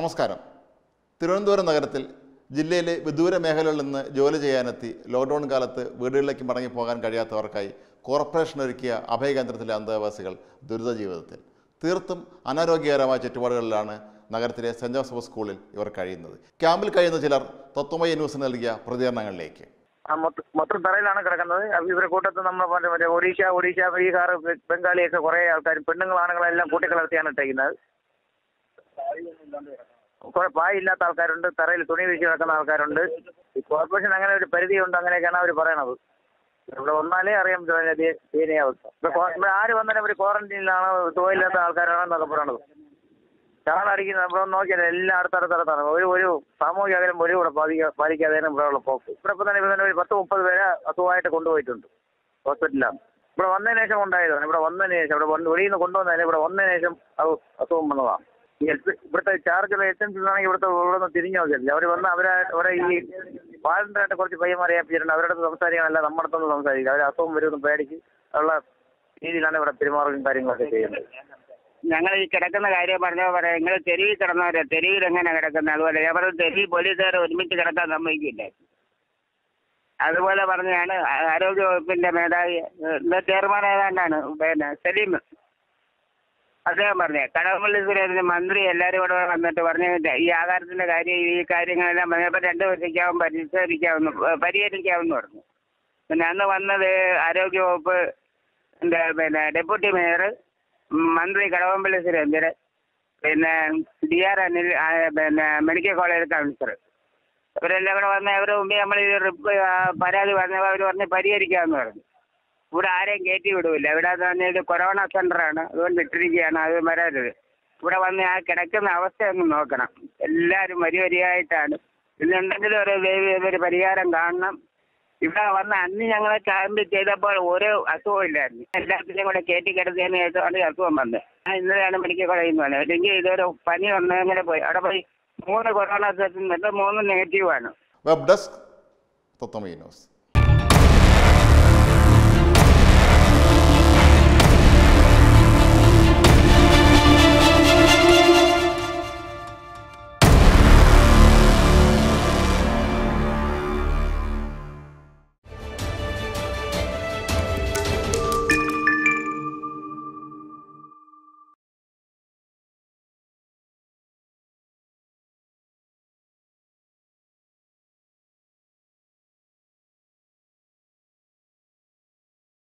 നമസ്കാരം തിരുവനന്തപുരം നഗരത്തിൽ ജില്ലയിലെ വിദൂര മേഖലകളിൽ നിന്ന് ജോലി ചെയ്യാനെത്തി ലോക്ക്ഡൗൺ കാലത്ത് വീടുകളിലേക്ക് മടങ്ങിപ്പോകാൻ കഴിയാത്തവർക്കായി കോർപ്പറേഷൻ ഒരുക്കിയ അഭയകേന്ദ്രത്തിലെ അന്തേവാസികൾ ദുരിത ജീവിതത്തിൽ തീർത്തും അനാരോഗ്യകരമായ ചുറ്റുപാടുകളിലാണ് നഗരത്തിലെ സെൻറ് ജോസഫ് സ്കൂളിൽ ഇവർ കഴിയുന്നത് ക്യാമ്പിൽ കഴിയുന്ന ചിലർ തത്വമയ ന്യൂസിന് നൽകിയ പ്രതികരണങ്ങളിലേക്ക് ആ മൊത്ത- മൊത്തം തറയിലാണ് കിടക്കുന്നത് അത് ഇവരുടെ കൂട്ടത്തിൽ നമ്മൾ പറഞ്ഞ മറ്റേ ഒഡീഷ ഒഡീഷ ബീഹാർ ബെ- ബംഗാളിയൊക്കെ കുറേ ആൾക്കാർ പെണ്ണുങ്ങൾ ആണുങ്ങളെല്ലാം കൂട്ടിക്കലർത്തിയാണ് ഇട്ടേക്കുന്നത് കുറെ പായില്ലാത്ത ആൾക്കാരുണ്ട് തറയിൽ തുണി വീശി കിടക്കുന്ന ആൾക്കാരുണ്ട് ഈ കോർപ്പറേഷൻ അങ്ങനെ ഒരു പരിധിയുണ്ട് അങ്ങനെയൊക്കെയാണ് അവർ പറയണത് ഇവിടെ വന്നാലേ അറിയാൻ പറ്റും അതിന്റെ ദീനീയ അവസ്ഥ ഇപ്പൊ കോ- ഇവിടെ ആര് വന്നാലും അവർ ക്വാറന്റീനിലാണ് സുഖമില്ലാത്ത ആൾക്കാരാണെന്നൊക്കെ പറയണത് ചാളടിക്കുന്ന ഇവിടെ നോക്കിയാൽ എല്ലാം അടുത്തടുത്തടുത്താണ് ഒരു ഒരു സാമൂഹിക അകലം ഒരു ഇവിടെ പാലിക്കാ പാലിക്കാതെയാണ് ഇവിടെ ഉള്ള പോക്ക് ഇവിടെ ഇപ്പൊ തന്നെ ഇവിടെ തന്നെ ഒരു പത്ത് മുപ്പത് പേരെ അസുഖമായിട്ട് കൊണ്ടുപോയിട്ടുണ്ട് ഹോസ്പിറ്റലിലാണ് ഇവിടെ വന്നതിന് ശേഷം ഉണ്ടായതാണ് ഇവിടെ വന്നതിന് ശേഷം ഇവിടെ വന്ന് വെളിയിൽ നിന്ന് കൊണ്ടുവന്നതിന് ഇവിടെ വന്നതിന് ശേഷം അത് അസുഖം വന്നതാണ് ഈ ഹെൽത്ത് ഇവിടുത്തെ ചാർജുള്ള എസെൻസിലാണെങ്കിൽ ഇവിടുത്തെ ഇവിടെ നിന്ന് തിരിഞ്ഞു നോക്കിയില്ല അവർ വന്ന് അവരെ അവിടെ ഈ വാലണ്ടറായിട്ട് കുറച്ച് പയ്യന്മാരെ ഏൽപ്പിച്ചിട്ടുണ്ട് അവരുടെ അടുത്ത് സംസാരിക്കാനല്ല നമ്മുടെ അടുത്തൊന്നും സംസാരിക്കില്ല അവർ അസുഖം വരുമെന്ന് പേടിച്ച് ഉള്ള രീതിയിലാണ് ഇവിടെ പെരുമാറുകയും കാര്യങ്ങളൊക്കെ ചെയ്യുന്നത് ഞങ്ങൾ ഈ കിടക്കുന്ന കാര്യം പറഞ്ഞാൽ പറയാം നിങ്ങൾ തെരുവിൽ കിടന്നവരെ തെരുവിൽ എങ്ങനെ കിടക്കുന്നത് അതുപോലെ ഞാൻ പറഞ്ഞു തെരുവിൽ പോലീസുകാരെ ഒരുമിച്ച് കിടക്കാൻ സമ്മതിക്കില്ല അതുപോലെ പറഞ്ഞാണ് ആ- ആരോഗ്യ വകുപ്പിന്റെ മേധാവി ഏഹ്, ചെയർമാൻ ഏതാണ്ടാണ് പിന്നെ സലീം അദ്ദേഹം പറഞ്ഞേ കടകംപള്ളി സുരേന്ദ്രൻ മന്ത്രി എല്ലാവരും കൂടെ വന്നിട്ട് പറഞ്ഞു ഈ ആധാരത്തിന്റെ കാര്യം ഈ കാര്യങ്ങളെല്ലാം പറഞ്ഞപ്പോൾ രണ്ട് വർഷത്തേക്കാവും പരിശോധിക്കാവുന്നു ഏഹ്, പരിഹരിക്കാമെന്ന് പറഞ്ഞു പിന്നെ അന്ന് വന്നത് ആരോഗ്യ വകുപ്പ് എന്താ പിന്നെ ഡെപ്യൂട്ടി മേയർ മന്ത്രി കടകംപള്ളി സുരേന്ദ്രൻ പിന്നെ ഡി ആർ അനിൽ ആ, പിന്നെ മെഡിക്കൽ കോളേജ് കൗൺസിലർ ഇവരെല്ലാം കൂടെ വന്ന് അവരുടെ മുമ്പിൽ നമ്മൾ ഈ റിപ്പ് ആ, പരാതി പറഞ്ഞപ്പോൾ അവർ പറഞ്ഞ് പരിഹരിക്കാമെന്ന് പറഞ്ഞു ഇവിടെ ആരെയും കയറ്റി വിടൂല ഇവിടെ എന്ന് പറഞ്ഞാൽ ഇത് കൊറോണ സെന്ററാണ് അതുകൊണ്ട് ഇട്ടിരിക്കുകയാണ് അത് വരരുത് ഇവിടെ വന്ന് ആ കിടക്കുന്ന അവസ്ഥ ഒന്ന് നോക്കണം എല്ലാവരും വരി വരിയായിട്ടാണ് ഇന്നുണ്ടെങ്കിലും ഒരു ദൈവ- ഒരു പരിഹാരം കാണണം ഇവിടെ വന്ന് അന്ന് ഞങ്ങൾ ക്യാമ്പ് ചെയ്തപ്പോൾ ഒരു അസുഖവും ഇല്ലായിരുന്നു എല്ലാത്തിനെയും കൂടെ കയറ്റി കിടത്തിയതിന് ശേഷമാണ് ഈ അസുഖം വന്നത് ഞാൻ ഇന്നലെയാണ് മെഡിക്കൽ കോളേജിൽ നിന്ന് വന്നത് അല്ലെങ്കിൽ ഇതൊരു പനി വന്ന് അങ്ങനെ പോയി അവിടെ പോയി മൂന്ന് കൊറോണ ടെസ്റ്റ് മൂന്ന് നെഗറ്റീവാണ് വെബ് ഡെസ്ക് തത്വമയ ന്യൂസ്